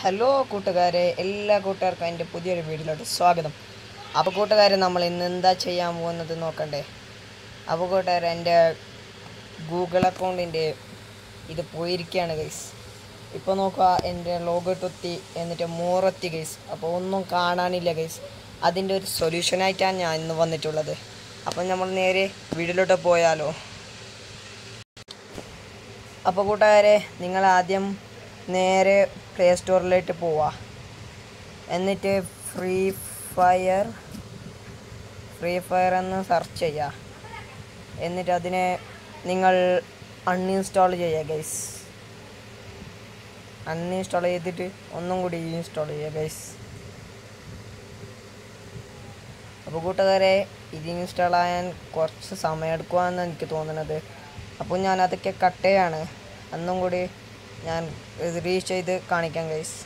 hello കൂട്ടുകാരെ എല്ലാ കൂട്ടുകാർക്കും എൻ്റെ പുതിയൊരു വീഡിയോയിലോട്ട് സ്വാഗതം അപ്പോൾ കൂട്ടുകാരെ നമ്മൾ ഇന്ന് എന്താ ചെയ്യാൻ പോകുന്നത് നോക്കണ്ടേ അപ്പോൾ കൂട്ടുകാരെ എൻ്റെ ഗൂഗിൾ അക്കൗണ്ടിൻ്റെ ഇത് പോയിരിക്കുകയാണ് ഗൈസ് ഇപ്പോൾ നോക്കുക എൻ്റെ ലോഗോട്ടൊത്തി എന്നിട്ട് മോറെത്തി ഗൈസ് അപ്പോൾ ഒന്നും കാണാനില്ല ഗൈസ് അതിൻ്റെ ഒരു സൊല്യൂഷനായിട്ടാണ് ഞാൻ ഇന്ന് വന്നിട്ടുള്ളത് അപ്പോൾ നമ്മൾ നേരെ വീഡിയോയിലോട്ട് പോയാലോ അപ്പോൾ കൂട്ടുകാരെ നിങ്ങൾ ആദ്യം നേരെ പ്ലേ സ്റ്റോറിലേക്ക് പോവുക എന്നിട്ട് ഫ്രീ ഫയർ ഫ്രീ ഫയർ എന്ന് സെർച്ച് ചെയ്യുക എന്നിട്ട് അതിനെ നിങ്ങൾ അൺഇൻസ്റ്റാൾ ചെയ്യുക ഗൈസ് അൺഇൻസ്റ്റാൾ ചെയ്തിട്ട് ഒന്നും കൂടി ഇൻസ്റ്റാൾ ചെയ്യുക ഗൈസ് അപ്പോൾ കൂട്ടുകാരെ ഇത് ഇൻസ്റ്റാൾ ആയാൻ കുറച്ച് സമയം എടുക്കുമെന്ന് എനിക്ക് തോന്നുന്നത് അപ്പോൾ ഞാൻ അതൊക്കെ കട്ട് ചെയ്യാണ് അന്നും കൂടി ഞാൻ റീച്ച് ചെയ്ത് കാണിക്കാം ഗൈസ്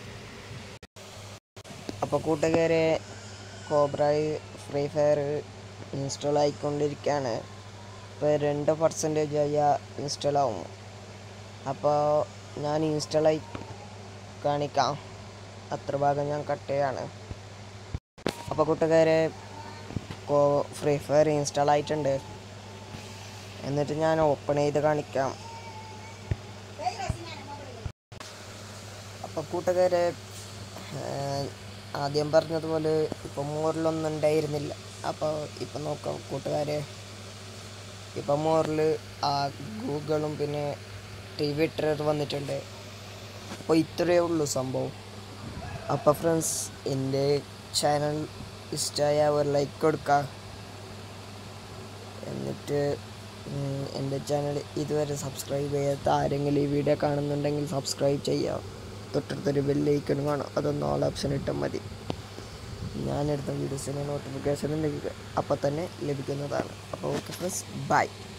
അപ്പോൾ കൂട്ടുകാരെ കോബ്രായി ഫ്രീ ഫയർ ഇൻസ്റ്റാൾ ആയിക്കൊണ്ടിരിക്കുകയാണ് ഇപ്പോൾ രണ്ട് പെർസെൻറ്റേജ് ആയ ഇൻസ്റ്റാൾ ആവും അപ്പോൾ ഞാൻ ഇൻസ്റ്റാൾ ആയി കാണിക്കാം അത്ര ഭാഗം ഞാൻ കട്ട് ചെയ്യാണ് അപ്പോൾ കൂട്ടുകാരെ കോ ഫ്രീ ഫയർ ഇൻസ്റ്റാൾ ആയിട്ടുണ്ട് എന്നിട്ട് ഞാൻ ഓപ്പൺ ചെയ്ത് കാണിക്കാം അപ്പോൾ കൂട്ടുകാരെ ഏർ, ആദ്യം പറഞ്ഞതുപോലെ ഇപ്പം മോറിലൊന്നും ഉണ്ടായിരുന്നില്ല അപ്പോൾ ഇപ്പം നോക്കാം കൂട്ടുകാരെ ഇപ്പം മോറിൽ ആ ഗൂഗിളും പിന്നെ ടി വി ട്രെയർ വന്നിട്ടുണ്ട് അപ്പോൾ ഇത്രയേ ഉള്ളൂ സംഭവം അപ്പോൾ ഫ്രണ്ട്സ് എൻ്റെ ചാനൽ ഇഷ്ടമായ ഒരു ലൈക്ക് കൊടുക്കുക എന്നിട്ട് ഉം, എൻ്റെ ചാനൽ ഇതുവരെ സബ്സ്ക്രൈബ് ചെയ്യാത്ത ആരെങ്കിലും ഈ വീഡിയോ കാണുന്നുണ്ടെങ്കിൽ സബ്സ്ക്രൈബ് ചെയ്യുക തൊട്ടടുത്തൊരു ബെല്ലൈക്കൺ കാണും അതൊന്ന് ഓൾ ഓപ്ഷൻ ഇട്ടാൽ മതി ഞാനെടുത്ത വീഡിയോസിന് നോട്ടിഫിക്കേഷൻ ഉണ്ടെങ്കിൽ അപ്പോൾ തന്നെ ലഭിക്കുന്നതാണ് അപ്പോൾ ഓക്കെ ഫ്രണ്ട്സ് ബൈ